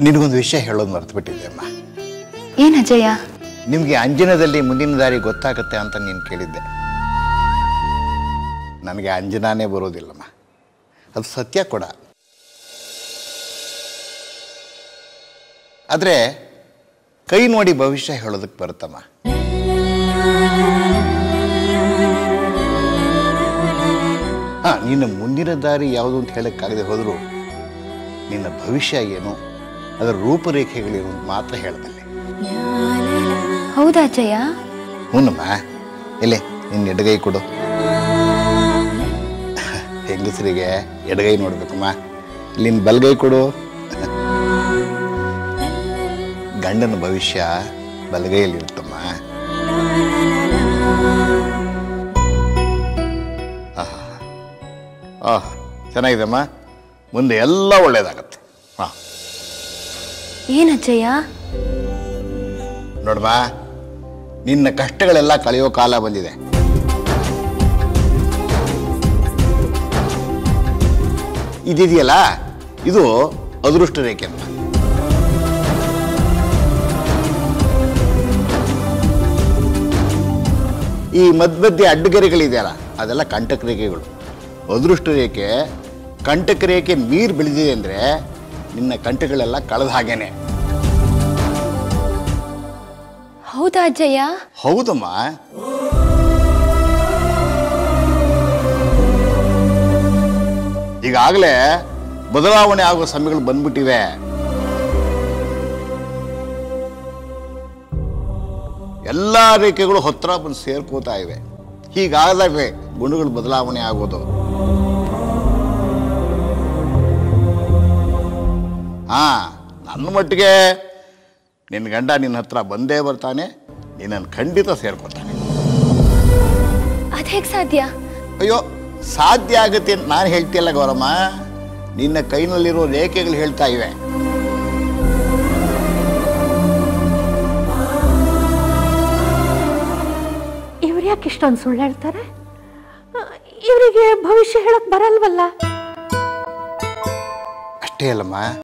ನಿನಗೊಂದು ವಿಷಯ ಹೇಳೋದು ಮರೆತುಬಿಟ್ಟಿದ್ದೆ ಅಮ್ಮ ಏನ್ ಅಜಯ ನಿಮಗೆ ಅಂಜನದಲ್ಲಿ ಮುಂದಿನ ದಾರಿ ಗೊತ್ತಾಗುತ್ತೆ ಅಂತ ನೀನು ಕೇಳಿದ್ದೆ ನನಗೆ ಅಂಜನಾನೇ ಬರೋದಿಲ್ಲಮ್ಮ ಅದು ಸತ್ಯ ಕೂಡ ಆದರೆ ಕೈ ನೋಡಿ ಭವಿಷ್ಯ ಹೇಳೋದಕ್ಕೆ ಬರುತ್ತಮ್ಮ ಹಾಂ ನಿನ್ನ ಮುಂದಿನ ದಾರಿ ಯಾವುದು ಅಂತ ಹೇಳೋಕ್ಕಾಗದೆ ಹೋದರೂ ನಿನ್ನ ಭವಿಷ್ಯ ಏನು ಅದರ ರೂಪರೇಖೆಗಳೇನು ಅಂತ ಮಾತ್ರ ಹೇಳಬಲ್ಲೆ ಹೌದಾ ಅಜಯ ಹ್ಞೂನಮ್ಮ ಎಲೆ ನಿನ್ನ ಎಡಗೈ ಕೊಡು ಹೆಂಗಸರಿಗೆ ಎಡಗೈ ನೋಡ್ಬೇಕಮ್ಮ ಇಲ್ಲಿ ನಿನ್ನ ಬಲಗೈ ಕೊಡು ಗಂಡನ ಭವಿಷ್ಯ ಬಲಗೈಯಲ್ಲಿರುತ್ತಮ್ಮ ಆಹಾ ಆಹಾ ಚೆನ್ನಾಗಿದೆಮ್ಮ ಮುಂದೆ ಎಲ್ಲ ಒಳ್ಳೇದಾಗತ್ತೆ ಹಾಂ ಏನ್ ಅಜಯ ನೋಡಮ್ಮ ನಿನ್ನ ಕಷ್ಟಗಳೆಲ್ಲ ಕಳೆಯೋ ಕಾಲ ಬಂದಿದೆ ಇದಿದೆಯಲ್ಲ ಇದು ಅದೃಷ್ಟ ರೇಖೆ ಅಂತ ಈ ಮಧ್ಯ ಮಧ್ಯೆ ಅಡ್ಡಗೆರೆಗಳಿದೆಯಲ್ಲ ಅದೆಲ್ಲ ಕಂಟಕ ರೇಖೆಗಳು ಅದೃಷ್ಟ ರೇಖೆ ಕಂಟಕ ರೇಖೆ ನೀರು ಬೆಳೆದಿದೆ ಅಂದರೆ ನಿನ್ನ ಕಂಟಗಳೆಲ್ಲ ಕಳೆದ ಹಾಗೇನೆ ಹೌದಾ ಅಜಯ ಹೌದಮ್ಮ ಈಗಾಗಲೇ ಬದಲಾವಣೆ ಆಗುವ ಸಮಯಗಳು ಬಂದ್ಬಿಟ್ಟಿವೆ ಎಲ್ಲ ರೇಖೆಗಳು ಹತ್ರ ಬಂದು ಸೇರ್ಕೋತಾ ಇವೆ ಹೀಗಾಗದಾಗೆ ಗುಣಗಳು ಬದಲಾವಣೆ ಆಗೋದು ಹಾ ನನ್ನ ಮಟ್ಟಿಗೆ ನಿನ್ನ ಗಂಡ ನಿನ್ನ ಹತ್ರ ಬಂದೇ ಬರ್ತಾನೆ ನಿನ್ನನ್ನು ಖಂಡಿತ ಸೇರ್ಕೊತಾನೆ ಅದೇಗ್ ಸಾಧ್ಯ ಅಯ್ಯೋ ಸಾಧ್ಯ ಆಗುತ್ತೆ ಅಂತ ನಾನು ಹೇಳ್ತಿಲ್ಲ ಗೌರಮ್ಮ ನಿನ್ನ ಕೈನಲ್ಲಿರೋ ರೇಖೆಗಳು ಹೇಳ್ತಾ ಇವೆ ಇವ್ರು ಯಾಕೆ ಇಷ್ಟೊಂದು ಸುಳ್ಳು ಹೇಳ್ತಾರೆ ಇವರಿಗೆ ಭವಿಷ್ಯ ಹೇಳಕ್ ಬರಲ್ವಲ್ಲ ಅಷ್ಟೇ ಅಲ್ಲಮ್ಮ